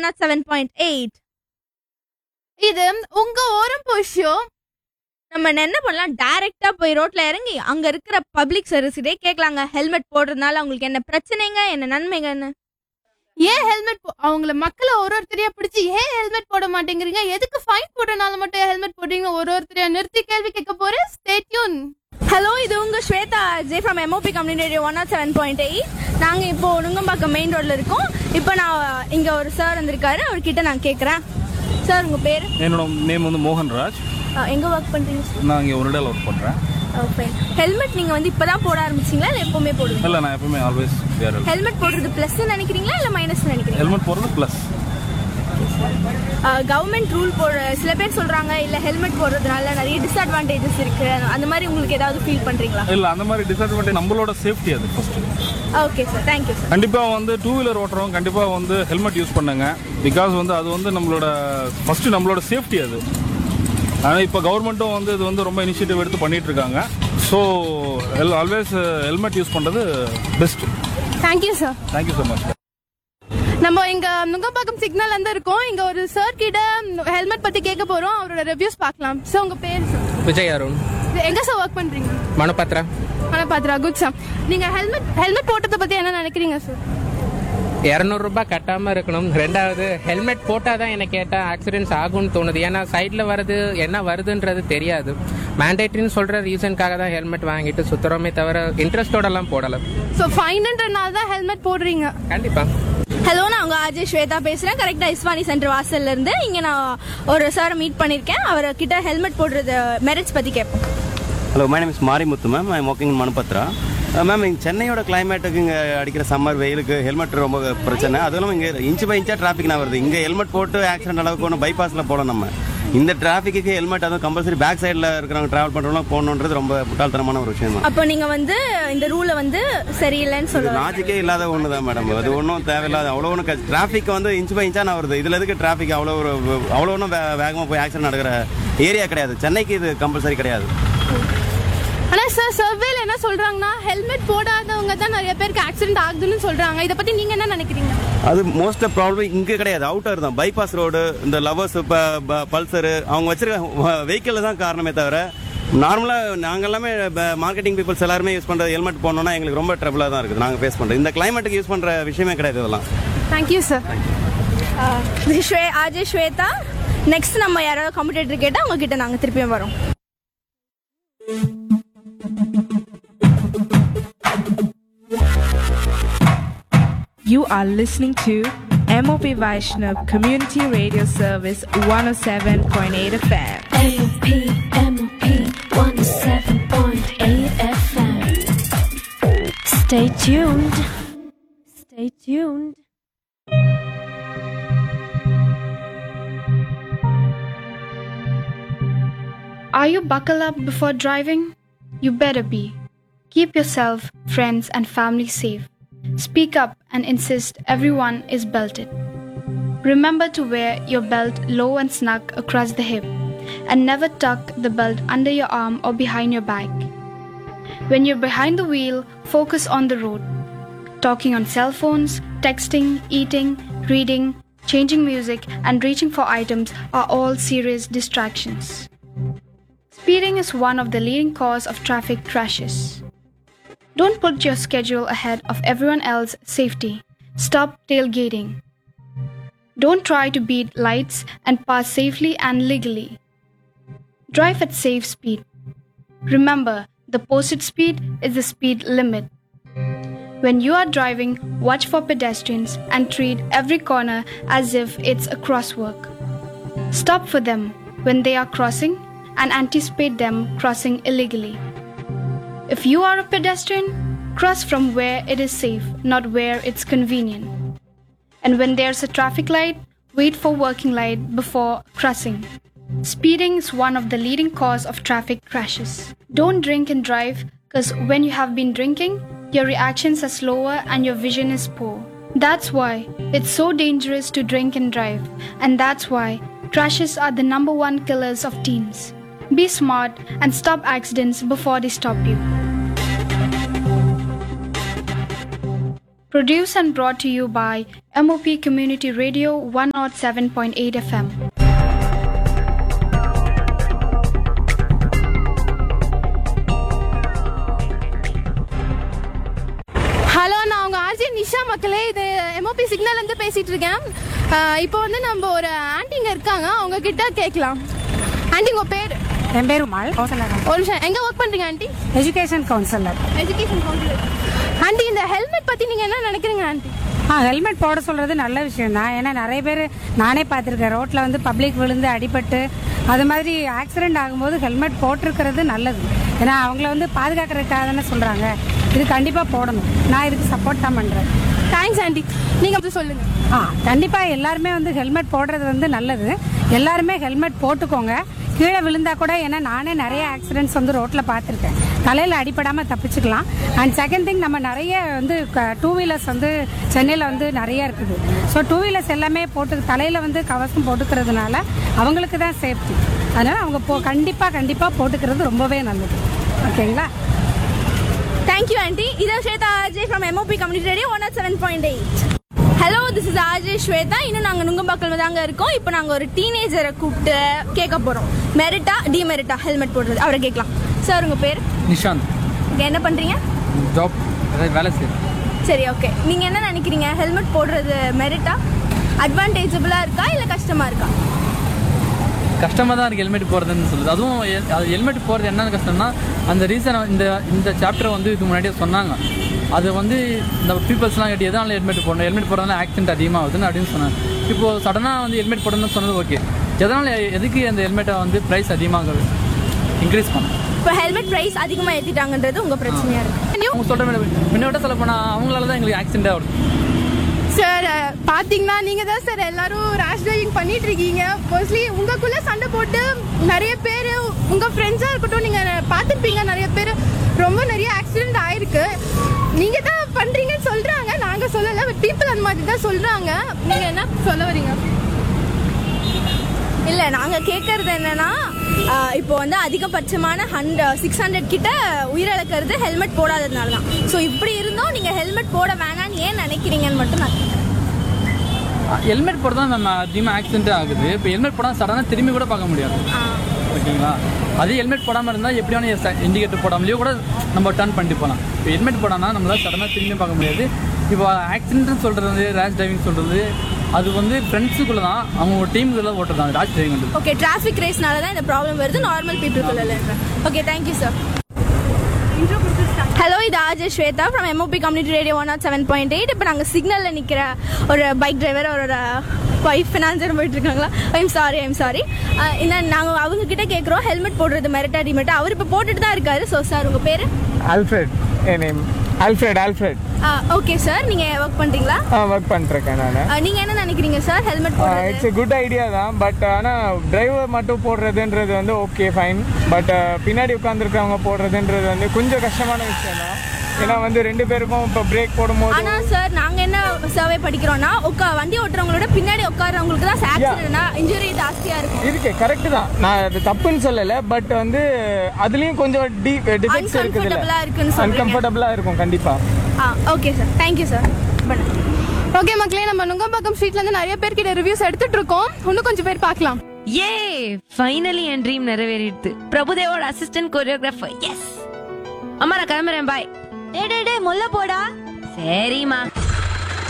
One nought seven point eight இது உங்க ஓரம் போஷோ நம்ம என்ன பண்ணலாம் டைரக்டா போய் ரோட்ல இறங்கி அங்க இருக்கிற பப்ளிக் சர்வீஸ்டே கேட்கலாங்க ஹெல்மெட் போடுறதுனால அவங்களுக்கு என்ன பிரச்சனைங்க என்ன நன்மைங்கன்னு ஏன் ஹெல்மெட் அவங்கள மக்களை ஒரு ஒருத்தரையா பிடிச்சி ஏன் ஹெல்மெட் போட மாட்டேங்கிறீங்க எதுக்கு ஃபைன் போடுறனால மட்டும் ஹெல்மெட் போடுறீங்க ஒரு ஒருத்தரையா நிறுத்தி கேள்வி கேட்க போறேன் ஸ்டே டியூன் ஹலோ இது உங்க Shweta J from MOP community one nought seven point eight நாங்கள் இப்போ நுங்கம்பாக்கம் மெயின் ரோட்ல இருக்கோம் இப்போ நான் இங்க ஒரு சார் வந்திருக்காரு அவர்கிட்ட நான் கேட்குறேன் சார் உங்க பேர் என்னோட நேம் வந்து மோகன்ராஜ் எங்க ஒர்க் பண்றீங்க சார் நான் இங்கே ஒரு இடையில ஒர்க் பண்ணுறேன் ஹெல்மெட் நீங்க வந்து இப்பதான் போட ஆரம்பிச்சீங்களா இல்ல எப்பவுமே போடுவீங்க இல்லை நான் எப்பவுமே ஆல்வேஸ் வேர் ஹெல்மெட் போடுறது பிளஸ் நினைக்கிறீங்களா இல்ல மைனஸ் நினைக்கிறீங்களா ஹெல்மெட் போடுறது ப்ளஸ் கவர்மெண்ட் ரூல் போட சில பேர் சொல்றாங்க இல்ல ஹெல்மெட் போடுறதுனால நிறைய டிஸ்அட்வான்டேஜஸ் இருக்கு அந்த மாதிரி உங்களுக்கு ஏதாவது ஃபீல் பண்றீங்களா இல்லை அந்த மாதிரி டிஸ்அட்வான்டேஜ் நம்மளோட சேஃப்டி அது first okay sir thank you sir கண்டிப்பாக வந்து டூ வீலர் ஓட்டுறவங்க கண்டிப்பாக வந்து ஹெல்மெட் யூஸ் பண்ணுங்க பிகாஸ் வந்து அது வந்து நம்மளோட ஃபர்ஸ்ட் நம்மளோட சேஃப்டி அது ஆனால் இப்போ கவர்மெண்ட்டும் வந்து இது வந்து ரொம்ப இனிஷியேட்டிவ் எடுத்து பண்ணிட்டு இருக்காங்க ஸோ ஆல்வேஸ் ஹெல்மெட் யூஸ் பண்ணுறது best thank you sir thank you so much நம்ம இங்க நுங்கம்பாக்கம் சிக்னல் வந்து இருக்கோம் இங்க ஒரு சார் கிட்ட ஹெல்மெட் பத்தி கேட்க போறோம் அவரோட ரிவ்யூஸ் பார்க்கலாம் சார் உங்க பேர் சார் விஜய் அருண் எங்க சார் ஒர்க் பண்றீங்க மனப்பத்திரா ஆனா பாத்ரா குட் சார் நீங்க ஹெல்மெட் ஹெல்மெட் போட்டதை பத்தி என்ன நினைக்கிறீங்க சார் இரநூறுபா கட்டாமல் இருக்கணும் ரெண்டாவது ஹெல்மெட் போட்டால் தான் எனக்கு கேட்டால் ஆக்சிடென்ட்ஸ் ஆகும்னு தோணுது ஏன்னா சைடில் வருது என்ன வருதுன்றது தெரியாது மேண்டேட்ரின்னு சொல்கிற ரீசனுக்காக தான் ஹெல்மெட் வாங்கிட்டு சுத்துறோமே தவிர இன்ட்ரெஸ்டோடலாம் போடலை ஸோ ஃபைன்ன்றனால தான் ஹெல்மெட் போடுறீங்க கண்டிப்பாக ஹலோ நான் உங்க அஜய் ஸ்வேதா பேசுறேன் கரெக்டா இஸ்வானி சென்டர் வாசல்ல இருந்து இங்க நான் ஒரு சாரை மீட் பண்ணிருக்கேன் அவர் கிட்ட ஹெல்மெட் போடுறது மெரிட்ஸ் பத்தி கேட்போம் hello my name is Marimuthu ma'am I working மனுபத்ரா மேம் இங்கே சென்னையோட கிளைமேட்டுக்கு இங்கே அடிக்கிற சம்மர் வெயிலுக்கு ஹெல்மெட் ரொம்ப பிரச்சனை அதுவும் இல்லாமல் இங்கே இன்ச்சு பை இன்ச்சாக டிராஃபிக் நான் வருது இங்கே ஹெல்மெட் போட்டு ஆக்சிடென்ட் அளவுக்கு ஒன்று பைபாஸில் போகணும் நம்ம இந்த டிராஃபிக்கு ஹெல்மெட் அதுவும் கம்பல்சரி பேக் சைடில் இருக்கிறவங்க ட்ராவல் பண்ணுறவங்க போகணுன்றது ரொம்ப முட்டாள்தனமான ஒரு விஷயம் தான் அப்போ நீங்க வந்து இந்த ரூலை வந்து சரியில்லைன்னு இது சொல்லுவாங்க லாஜிக்கே இல்லாத ஒன்று தான் மேடம் அது ஒன்றும் தேவையில்லாத அவ்வளோ ஒன்று டிராஃபிக் வந்து இன்ச்சு பை இன்ச்சாக நான் வருது இதில் எதுக்கு டிராஃபிக் அவ்வளோ ஒரு அவ்வளோ ஒன்றும் வேகமாக போய் ஆக்சிடென்ட் நடக்கிற ஏரியா கிடையாது சென்னைக்கு இது கம்பல்சரி கிடையாது ஆனா சார் சர்வேல என்ன சொல்றாங்கன்னா ஹெல்மெட் போடாதவங்க தான் நிறைய பேருக்கு ஆக்சிடென்ட் ஆகுதுன்னு சொல்றாங்க இத பத்தி நீங்க என்ன நினைக்கிறீங்க அது மோஸ்ட் ப்ராப்ளம் இங்கே கிடையாது அவுட்டர் தான் பைபாஸ் ரோடு இந்த லவர்ஸ் பல்சரு அவங்க வச்சிருக்க வெஹிக்கிள் தான் காரணமே தவிர நார்மலாக நாங்கள் எல்லாமே மார்க்கெட்டிங் பீப்புள்ஸ் எல்லாருமே யூஸ் பண்ணுறது ஹெல்மெட் போனோம்னா எங்களுக்கு ரொம்ப ட்ரபிளாக தான் இருக்குது நாங்கள் ஃபேஸ் பண்ணுறோம் இந்த கிளைமேட்டுக்கு யூஸ் பண்ணுற விஷயமே கிடையாது இதெல்லாம் தேங்க்யூ சார் ஸ்வே அஜய் ஸ்வேதா நெக்ஸ்ட் நம்ம யாராவது கம்ப்யூட்டர் கேட்டா உங்ககிட்ட நாங்க திருப்பியும் வரோம் You are listening to MOP Vaishnav Community Radio Service 107.8 FM. MOP, MOP 107.8 FM. Stay tuned. Stay tuned. Are you buckle up before driving? You better be. Keep yourself, friends, and family safe. Speak up and insist everyone is belted. Remember to wear your belt low and snug across the hip, and never tuck the belt under your arm or behind your back. When you're behind the wheel, focus on the road. Talking on cell phones, texting, eating, reading, changing music, and reaching for items are all serious distractions. Speeding is one of the leading cause of traffic crashes. Don't put your schedule ahead of everyone else's safety. Stop tailgating. Don't try to beat lights and pass safely and legally. Drive at safe speed. Remember, the posted speed is the speed limit. When you are driving, watch for pedestrians and treat every corner as if it's a crosswalk. Stop for them when they are crossing and anticipate them crossing illegally. If you are a pedestrian, cross from where it is safe, not where it's convenient. And when there's a traffic light, wait for working light before crossing. Speeding is one of the leading cause of traffic crashes. Don't drink and drive because when you have been drinking, your reactions are slower and your vision is poor. That's why it's so dangerous to drink and drive, and that's why crashes are the number one killers of teens. Be smart and stop accidents before they stop you. Produced and brought to you by MOP Community Radio 107.8 FM. Hello நான் உங்க RJ Nisha மக்களே இது MOP signal இருந்து பேசிட்டு இருக்கேன் அஹ் இப்போ வந்து நம்ம ஒரு ஆன்ட்டிங்க இருக்காங்க அவங்க கிட்ட கேட்கலாம் ஆண்டி உங்க பேர் என் பேர் உமாள் கௌசலர் ஒரு நிமிஷம் எங்க ஒர்க் பண்றீங்க aunty education counsellor education counsellor aunty இந்த ஹெல்மெட் பத்தி நீங்க என்ன நினைக்கிறீங்க ஆண்டி ஆ ஹெல்மெட் போட சொல்றது நல்ல விஷயம் தான் ஏன்னா நிறைய பேர் நானே பார்த்துருக்கேன் ரோட்ல வந்து பப்ளிக் விழுந்து அடிபட்டு அது மாதிரி ஆக்சிடென்ட் ஆகும்போது ஹெல்மெட் போட்டிருக்கிறது நல்லது ஏன்னா அவங்கள வந்து பாதுகாக்கிறதுக்காக தானே சொல்றாங்க இது கண்டிப்பா போடணும் நான் இதுக்கு சப்போர்ட் தான் பண்றேன் தேங்க்ஸ் ஆண்டி நீங்க வந்து சொல்லுங்க ஆ கண்டிப்பா எல்லாருமே வந்து ஹெல்மெட் போடுறது வந்து நல்லது எல்லாருமே ஹெல்மெட் போட்டுக்கோங்க கீழே விழுந்தா கூட ஏன்னா நானே நிறைய ஆக்சிடென்ட்ஸ் வந்து ரோட்ல பார்த்துருக்கேன் தலையில அடிபடாம தப்பிச்சுக்கலாம் அண்ட் செகண்ட் திங் நம்ம நிறைய வந்து டூ வீலர்ஸ் வந்து சென்னையில் வந்து நிறைய இருக்குது ஸோ டூ வீலர்ஸ் எல்லாமே போட்டு தலையில வந்து கவசம் போட்டுக்கிறதுனால அவங்களுக்கு தான் சேஃப்டி அதனால அவங்க போ கண்டிப்பா கண்டிப்பா போட்டுக்கிறது ரொம்பவே நல்லது ஓகேங்களா தேங்க்யூ ஆண்டி இது Shweta RJ from MOP community radio one nought seven point eight hello this is RJ Shweta இன்னும் நாங்கள் நுங்கம்பாக்கல் தாங்க இருக்கோம் இப்போ நாங்கள் ஒரு டீனேஜரை கூப்பிட்டு கேட்க போகிறோம் மெரிட்டா டிமெரிட்டா ஹெல்மெட் போடுறது அவரை கேட்கலாம் சார் உங்கள் பேர் நிஷாந்த் இங்கே என்ன பண்ணுறீங்க ஜாப் அதாவது வேலை செய்யுது சரி ஓகே நீங்கள் என்ன நினைக்கிறீங்க ஹெல்மெட் போடுறது மெரிட்டா அட்வான்டேஜபிளாக இருக்கா இல்லை கஷ்டமாக இருக்கா கஷ்டமாக தான் இருக்குது ஹெல்மெட் போகிறதுன்னு சொல்லுது அதுவும் எ- அது ஹெல்மெட் போகிறது என்னென்ன கஷ்டம்னா அந்த ரீசன் இந்த இந்த சாப்டர் வந்து இதுக்கு முன்னாடியே சொன்னாங்க அது வந்து இந்த பீப்புள்ஸ்லாம் கேட்டு எதனால ஹெல்மெட் போடணும் ஹெல்மெட் போடுறதுனால ஆக்சிடென்ட் அதிகமாகுதுன்னு அப்படின்னு சொன்னாங்க இப்போது சடனாக வந்து ஹெல்மெட் போடணும்னு சொன்னது ஓகே எதனால் எதுக்கு அந்த ஹெல்மெட்டை வந்து ப்ரைஸ் அதிகமாக இன்க்ரீஸ் பண்ணணும் இப்போ ஹெல்மெட் ப்ரைஸ் அதிகமாக ஏற்றிட்டாங்கன்றது உங்கள் பிரச்சனையாக இருக்குது அவங்க சொல்கிற முன்னோட சொல்ல போனால் அவங்களால தான் எங்களுக்கு ஆக்சிடென்ட் ஆகுது சார் பாத்தீங்கன்னா நீங்க தான் சார் எல்லாரும் ரேஷ் டிரைவிங் பண்ணிட்டு இருக்கீங்க மோஸ்ட்லி உங்களுக்குள்ள சண்டை போட்டு நிறைய பேர் உங்க ஃப்ரெண்ட்ஸா இருக்கட்டும் நீங்க பார்த்துருப்பீங்க நிறைய பேர் ரொம்ப நிறைய ஆக்சிடென்ட் ஆயிருக்கு நீங்க தான் பண்றீங்கன்னு சொல்றாங்க நாங்க சொல்லல பீப்புள் அந்த மாதிரி தான் சொல்றாங்க நீங்க என்ன சொல்ல வரீங்க இல்லை நாங்கள் கேட்கறது என்னன்னா ஆஹ் இப்போ வந்து அதிகபட்சமான ஹண்ட்ரட் சிக்ஸ் ஹண்ட்ரட் கிட்ட உயிரிழக்கிறது ஹெல்மெட் போடாததுனால தான் ஸோ இப்படி இருந்தும் நீங்கள் ஹெல்மெட் போட வேணாம்னு ஏன் நினைக்கிறீங்கன்னு மட்டும் நான் கேட்குறேன். ஹெல்மெட் போட தான் நம்ம அதிகமாக ஆக்சிடென்ட் ஆகுது இப்போ ஹெல்மெட் போடாமல் சடனாக திரும்பி கூட பார்க்க முடியாது ஓகேங்களா அதே ஹெல்மெட் போடாமல் இருந்தால் எப்படியான இண்டிகேட்டர் போடாமலேயோ கூட நம்ம டர்ன் பண்ணிட்டு போகலாம் இப்போ ஹெல்மெட் போடாமல் நம்மளால் சடனாக திரும்பி பார்க்க முடியாது இப்போ ஆக்சிடென்ட்னு சொல்கிறது ரேஷ் டிரைவிங் சொல்கிறது அது வந்து ஃப்ரெண்ட்ஸுக்குள்ள தான் அவங்க டீமுக்குள்ள ஓட்டுறது ரேஷ் டிரைவிங் ஓகே டிராஃபிக் ரேஸ்னால தான் இந்த ப்ராப்ளம் வருது நார்மல் பீப்புளுக்குள்ள ஓகே தேங்க்யூ சார் ஹலோ இது RJ Shweta from MOP community radio one nought seven point eight இப்போ நாங்கள் சிக்னலில் நிற்கிற ஒரு பைக் டிரைவர் அவரோட ஒய்ஃப் ஃபினான்சர் போயிட்டு இருக்காங்களா ஐம் சாரி ஐம் சாரி என்ன நாங்கள் அவங்க கிட்ட கேட்குறோம் ஹெல்மெட் போடுறது மெரிட்டா டிமெரிட்டா அவர் இப்போ போட்டுட்டு தான் இருக்காரு ஸோ சார் உங்கள் பேர் ஆல்ஃப்ரெட் என் name Alfred Alfred okay sir நீங்கள் ஒர்க் பண்ணுறீங்களா ஒர்க் பண்ணிருக்கேன் நான் நீங்கள் என்ன நினைக்கிறீங்க சார் ஹெல்மெட் போடுறது இட்ஸ் எ குட் ஐடியா தான் பட் ஆனால் டிரைவர் மட்டும் போடுறதுன்றது வந்து ஓகே ஃபைன் பட் பின்னாடி உட்காந்துருக்கவங்க போடுறதுன்றது வந்து கொஞ்சம் கஷ்டமான விஷயம் தான் ஏன்னா வந்து ரெண்டு பேருக்கும் இப்போ பிரேக் போடும்போது ஆனா சார் நாங்க என்ன சர்வே படிக்கிறோம்னா உட்கா வண்டி ஓட்டுறவங்களோட பின்னாடி உட்கார்றவங்களுக்கு தான் ஆக்சிடென்ட்னா இன்ஜுரி ஜாஸ்தியா இருக்கும் இருக்கு கரெக்ட் தான் நான் அது தப்புன்னு சொல்லலை பட் வந்து அதுலேயும் கொஞ்சம் டி டிஃபெக்ட்ஸ் இருக்குது Uncomfortable-ஆ இருக்குன்னு சொல்றீங்க. அன்கம்ஃபர்டபுளாக இருக்கும் கண்டிப்பாக ஆ okay sir thank you sir okay மக்களே நம்ம நுங்கம்பாக்கம் ஸ்ட்ரீட்ல இருந்து நிறைய பேர்கிட்ட ரிவ்யூஸ் எடுத்துட்டு இருக்கோம் இன்னும் கொஞ்சம் பேர் பார்க்கலாம் ஏ ஃபைனலி என் ட்ரீம் நிறைவேறிடுது பிரபுதேவோட அசிஸ்டன்ட் கொரியோகிராஃபர் எஸ் அம்மா நான் கிளம்புறேன் பாய் டே டே டே முல்ல போடா சரிம்மா